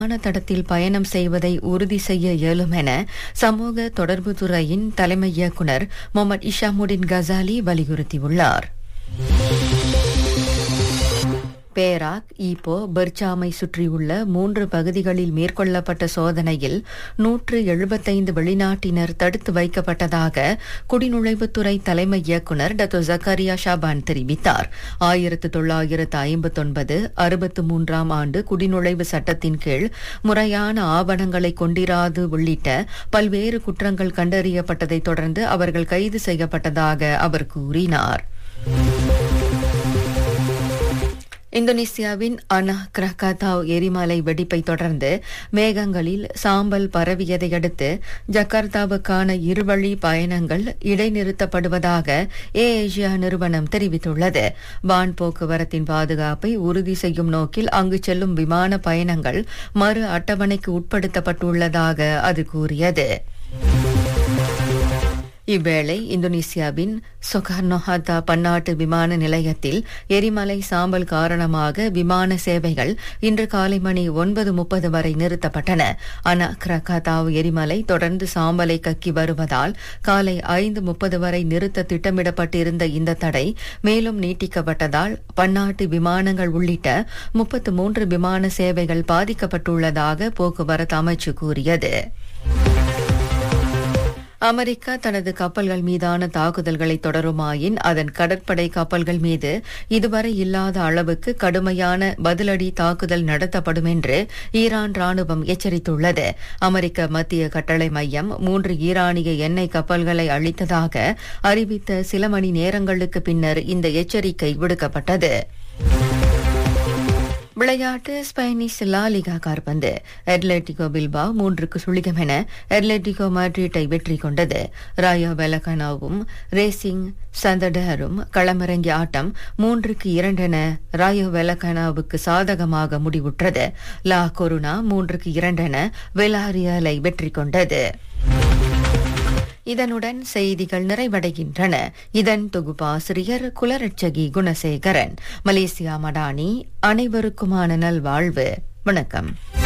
விமான தடத்தில் பயணம் செய்வதை உறுதி செய்ய இயலும் என சமூக தொடர்புத்துறையின் தலைமை இயக்குநர் முகமது இஷாமுடின் கசாலி வலியுறுத்தியுள்ளார் பேராக் ஈப்போ பெர்ச்சாமை சுற்றியுள்ள மூன்று பகுதிகளில் மேற்கொள்ளப்பட்ட சோதனையில் நூற்று எழுபத்தைந்து வெளிநாட்டினர் தடுத்து வைக்கப்பட்டதாக குடிநுழைவுத்துறை தலைமை இயக்குநர் டத்தோ ஜக்கரியா ஷாபான் தெரிவித்தார் ஆயிரத்து தொள்ளாயிரத்து ஐம்பத்தொன்பது அறுபத்து மூன்றாம் ஆண்டு குடிநுழைவு சட்டத்தின் கீழ் முறையான ஆவணங்களை கொண்டிராது உள்ளிட்ட பல்வேறு குற்றங்கள் கண்டறியப்பட்டதைத் தொடர்ந்து அவர்கள் கைது செய்யப்பட்டதாக அவர் கூறினார் இந்தோனேசியாவின் அனா கிரகாத்தாவ் எரிமலை வெடிப்பை தொடர்ந்து மேகங்களில் சாம்பல் பரவியதை அடுத்து ஜகார்த்தாவுக்கான இருவழி பயணங்கள் இடைநிறுத்தப்படுவதாக ஏ ஏசியா நிறுவனம் தெரிவித்துள்ளது வான் போக்குவரத்தின் பாதுகாப்பை உறுதி செய்யும் நோக்கில் அங்கு செல்லும் விமான பயணங்கள் மறு அட்டவணைக்கு உட்படுத்தப்பட்டுள்ளதாக அது கூறியது இவ்வேளை இந்தோனேசியாவின் சொகர்னோஹாத்தா பன்னாட்டு விமான நிலையத்தில் எரிமலை சாம்பல் காரணமாக விமான சேவைகள் இன்று காலை மணி ஒன்பது முப்பது வரை நிறுத்தப்பட்டன அனா கிரகாத்தாவ் எரிமலை தொடர்ந்து சாம்பலை கக்கி வருவதால் காலை ஐந்து முப்பது வரை நிறுத்த திட்டமிடப்பட்டிருந்த இந்த தடை மேலும் நீட்டிக்கப்பட்டதால் பன்னாட்டு விமானங்கள் உள்ளிட்ட முப்பத்து மூன்று விமான சேவைகள் பாதிக்கப்பட்டுள்ளதாக போக்குவரத்து அமைச்சு கூறியது அமெரிக்கா தனது கப்பல்கள் மீதான தாக்குதல்களை தொடருமாயின் அதன் கடற்படை கப்பல்கள் மீது இதுவரை இல்லாத அளவுக்கு கடுமையான பதிலடி தாக்குதல் நடத்தப்படும் என்று ஈரான் ராணுவம் எச்சரித்துள்ளது அமெரிக்க மத்திய கட்டளை மையம் மூன்று ஈரானிய எண்ணெய் கப்பல்களை அழித்ததாக அறிவித்த சில மணி நேரங்களுக்கு பின்னர் இந்த எச்சரிக்கை விடுக்கப்பட்டது விளையாட்டு ஸ்பெயினிஷ் லா லிகா கார்பந்து அட்லெட்டிகோ பில்பா மூன்றுக்கு சுழிகம் என அட்லெட்டிகோ மாட்ரிட்டை வெற்றி கொண்டது ராயோ வெலகனாவும் ரேசிங் சந்தடரும் களமிறங்கிய ஆட்டம் மூன்றுக்கு இரண்டென ராயோ வெலகனாவுக்கு சாதகமாக முடிவுற்றது லா கொருனா மூன்றுக்கு இரண்டென வெலாரியலை வெற்றி கொண்டது இதனுடன் செய்திகள் நிறைவடைகின்றன இதன் தொகுப்பாசிரியர் குலரட்சகி குணசேகரன் மலேசியா மடானி அனைவருக்குமான நல்வாழ்வு வணக்கம்